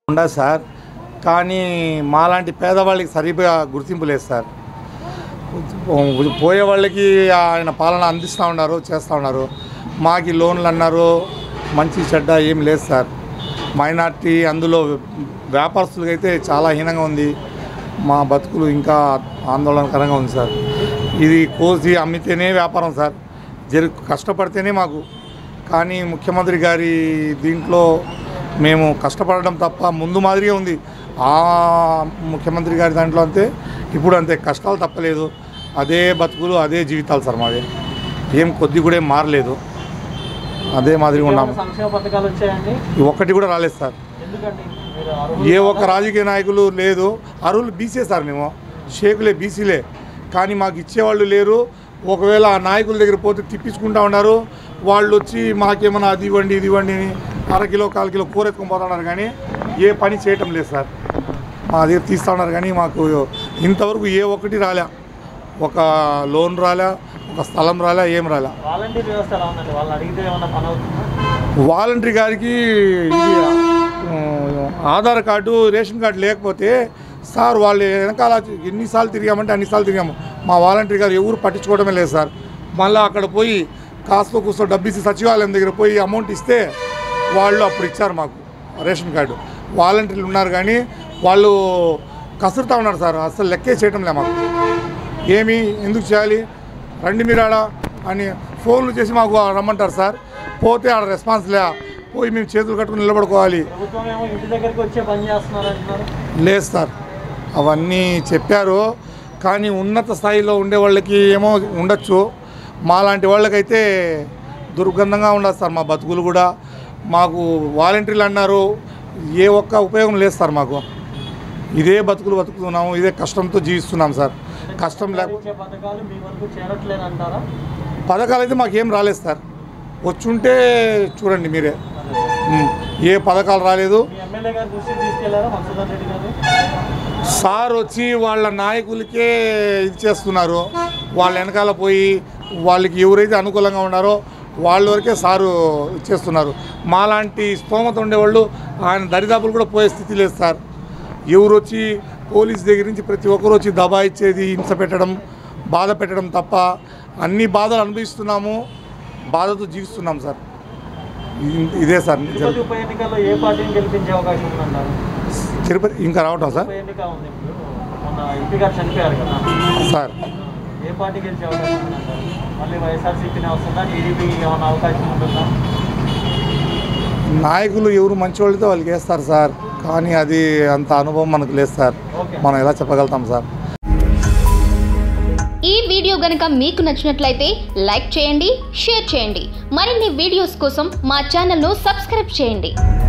ఉండదు సార్ కానీ మాలాంటి పేదవాళ్ళకి సరిగ్గా గుర్తింపు లేదు సార్ పోయే వాళ్ళకి ఆయన పాలన అందిస్తూ ఉన్నారు చేస్తూ ఉన్నారు మాకి లోన్లు అన్నారు మంచి చెడ్డ ఏం లేదు సార్ మైనార్టీ అందులో వ్యాపారస్తులకి అయితే చాలా హీనంగా ఉంది మా బతుకులు ఇంకా ఆందోళనకరంగా ఉంది సార్ ఇది కోసి అమ్మితేనే వ్యాపారం సార్ జరి కష్టపడితేనే మాకు కానీ ముఖ్యమంత్రి గారి దీంట్లో మేము కష్టపడడం తప్ప ముందు మాదిరిగా ఉంది ఆ ముఖ్యమంత్రి గారి దాంట్లో అంతే ఇప్పుడు అంతే కష్టాలు తప్పలేదు అదే బతుకులు అదే జీవితాలు సార్ మాది ఏం కొద్ది కూడా ఏం మారలేదు అదే మాదిరిగా ఉన్నాము ఏమైనా సంక్షేమ పథకాలు వచ్చాయండి ఈ ఒక్కటి కూడా రాలేదు సార్ ఎందుకండి మీరు అర్హులు ఏ ఒక్క రాజకీయ నాయకులు లేదు అరువులు బీసీ సార్ మేము షేకులే బీసీలే కానీ మాకు ఇచ్చేవాళ్ళు లేరు ఒకవేళ ఆ నాయకుల దగ్గర పోతే తిప్పించుకుంటా ఉన్నారు వాళ్ళు వచ్చి మాకేమన్నా అది ఇవ్వండి ఇది ఇవ్వండి అని అర కిలో కాలు కిలో కూర ఎత్తుకొని పోతా ఉన్నారు కానీ ఏ పని చేయటం లేదు సార్ మా దగ్గర తీస్తూ ఉన్నారు కానీ మాకు ఇంతవరకు ఏ ఒక్కటి రాలే ఒక లోన్ రాలే ఒక స్థలం రాలే ఏం రాలే వాలంటీర్ వ్యవస్థ ఎలా ఉందండి వాళ్ళని అడిగితే ఏమన్నా పని అవుతుందా వాలంటరీ గారికి ఇది um, Aadhaar card ration card లేకపోతే సార్ వాళ్ళు వెనకాల ఎన్నిసార్లు తిరిగామంటే అన్నిసార్లు తిరిగాము మా వాలంటరీ గారు ఎవరు పట్టించుకోవడమే లేదు సార్ మళ్ళీ అక్కడ పోయి కాస్త కూస్తో డబ్బు ఇచ్చి సచివాలయం దగ్గర పోయి అమౌంట్ ఇస్తే వాళ్ళు అప్పుడు ఇచ్చారు మాకు రేషన్ కార్డు వాలంటీర్లు ఉన్నారు కానీ వాళ్ళు కసురుతా ఉన్నారు సార్ అసలు లెక్కే చేయటం లే మాకు ఏమి ఎందుకు చేయాలి రండి మీరు ఆడ అని ఫోన్లు చేసి మాకు రమ్మంటారు సార్ పోతే ఆడ రెస్పాన్స్ లే పోయి మేము చేతులు కట్టుకుని నిలబడుకోవాలి ప్రభుత్వం ఏమో ఇంటి దగ్గరికి వచ్చే పని చేస్తున్నారు అంటున్నారు లేదు సార్ అవన్నీ చెప్పారు కానీ ఉన్నత స్థాయిలో ఉండే వాళ్ళకి ఏమో ఉండొచ్చు మాలాంటి వాళ్ళకైతే దుర్గంధంగా ఉండదు సార్ మా బతుకులు కూడా మాకు వాలంటీర్లు అన్నారు ఏ ఒక్క ఉపయోగం లేదు సార్ మాకు ఇదే బతుకులు బతుకుతున్నాము ఇదే కష్టంతో జీవిస్తున్నాం సార్ కష్టం లేకపోతే ఇచ్చే పథకాలు మీ వరకు చేరట్లేదు అంటారా పథకాలు అయితే మాకేం రాలేదు సార్ వచ్చుంటే చూడండి మీరే ఉమ్, ఏ పథకాలు రాలేదు మీ ఎమ్మెల్యే గారు దృష్టికి తీసుకెళ్లారా మధుసూదన్ రెడ్డి గారు సార్ వచ్చి వాళ్ళ నాయకులకే ఇది చేస్తున్నారు వాళ్ళ వెనకాల పోయి వాళ్ళకి ఎవరైతే అనుకూలంగా ఉన్నారో వాళ్ళ వరకే సారు ఇచ్చేస్తున్నారు మాలాంటి స్తోమత ఉండేవాళ్ళు ఆయన దరిదాపులు కూడా పోయే స్థితి లేదు సార్ ఎవరు వచ్చి పోలీస్ దగ్గర నుంచి ప్రతి ఒక్కరు వచ్చి దబా ఇచ్చేది హింస పెట్టడం బాధ పెట్టడం తప్ప అన్ని బాధలు అనుభవిస్తున్నాము బాధతో జీవిస్తున్నాం సార్ ఇది- ఇదే సార్ తిరుపతి ఉప ఎన్నికల్లో ఏ పార్టీని గెలిపించే అవకాశం ఉందంటారు తిరుపతి ఇంకా రావటం సార్ ఉప ఎన్నిక ఉంది ఇప్పుడు మొన్న ఎంపీ గారు చనిపోయారు కదా సార్ ఏ పార్టీ గెలిచే అవకాశం ఉందంటారు మళ్ళీ వైఎస్ఆర్సీపీనే వస్తుందా టీడీపీకి ఏమన్నా అవకాశం ఉంటుందా నాయకులు ఎవరు మంచివాళ్ళతో వాళ్ళకి వేస్తారు సార్ కానీ అది అంత అనుభవం మనకు లేదు సార్ ఓకే మనం ఎలా చెప్పగలుగుతాం సార్ ఈ వీడియో గనుక మీకు నచ్చినట్లయితే లైక్ చేయండి షేర్ చేయండి మరిన్ని వీడియోస్ కోసం మా ఛానల్ను సబ్స్క్రైబ్ చేయండి